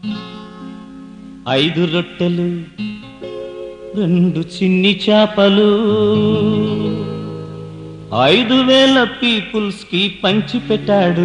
ఐదు రొట్టెలు రెండు చిన్ని చేపలు ఐదు వేల పీపుల్స్ కి పంచి పెట్టాడు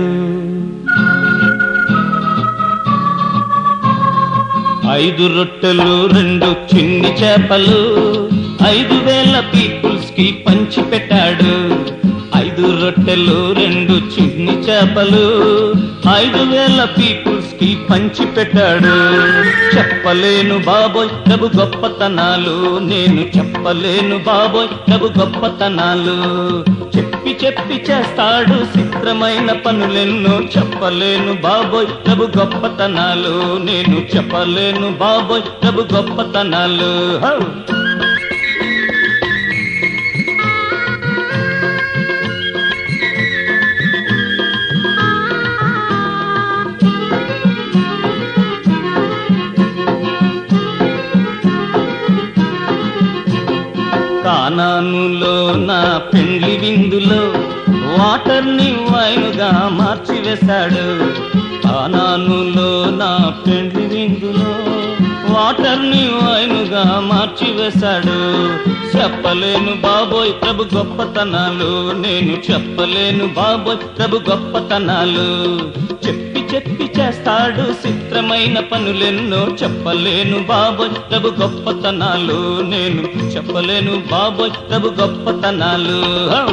ఐదు రొట్టెలు రెండు చిన్ని చేపలు ఐదు వేల పీపుల్స్ కి పంచి పెట్టాడు ఐదు రొట్టెలు రెండు చిన్ని చేపలు ఐదు వేల పీపుల్స్ కి పంచి పెట్టాడు చెప్పలేను బాబోయ్ ప్రభు గొప్పతనాలు నేను చెప్పలేను బాబోయ్ ప్రభు గొప్పతనాలు చెప్పి చెప్పి చేస్తాడు చిత్రమైన పనులెన్నో చెప్పలేను బాబోయ్ ప్రభు గొప్పతనాలు నేను చెప్పలేను బాబోయ్ ప్రభు గొప్పతనాలు హౌ! కానానులో నా పెండ్లి విందులో వాటర్ ని వైనుగా మార్చివేశాడు కానానులో నా పెండ్లి విందులో వాటర్ ని వైనుగా మార్చివేశాడు చెప్పలేను బాబోయ్ ప్రభు గొప్పతనాలు నేను చెప్పలేను బాబోయ్ ప్రభు గొప్పతనాలు చెప్పి చెప్పి చేస్తాడు చిత్రమైన పనులెన్నో చెప్పలేను బాబోయ్ ప్రభు గొప్పతనాలు నేను చెప్పలేను బాబోయ్ ప్రభు గొప్పతనాలు హౌ!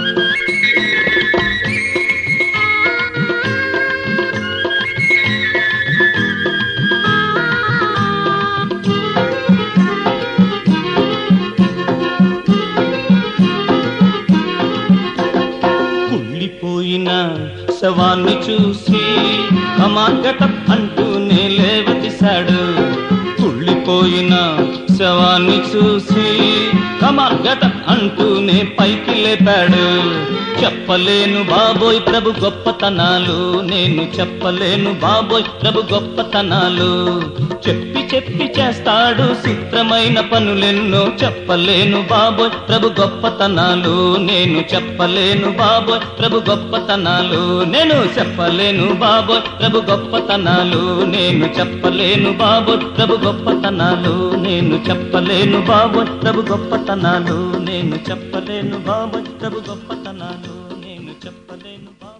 కుళ్ళిపోయిన శవాన్ని చూసి అమాగట అంటూనే లేవతీశాడు కుళ్ళిపోయిన శవాన్ని చూసి కమాగట అంటూనే పైకి లేపాడు చెప్పలేను బాబోయ్ ప్రభు గొప్పతనాలు నేను చెప్పలేను బాబోయ్ ప్రభు గొప్పతనాలు చెప్పి చెప్పి చేస్తాడు చిత్రమైన పనులెన్నో చెప్పలేను బాబోయ్ ప్రభు గొప్పతనాలు నేను చెప్పలేను బాబోయ్ ప్రభు గొప్పతనాలు నేను చెప్పలేను బాబోయ్ ప్రభు గొప్పతనాలు నేను చెప్పలేను బాబోయ్ ప్రభు గొప్పతనాలు నేను చెప్పలేను బాబోయ్ ప్రభు గొప్పతనాలు నేను చెప్పలేను బాబోయ్ ప్రభు గొప్పతనాలు నేను చెప్పలేను బాబోయ్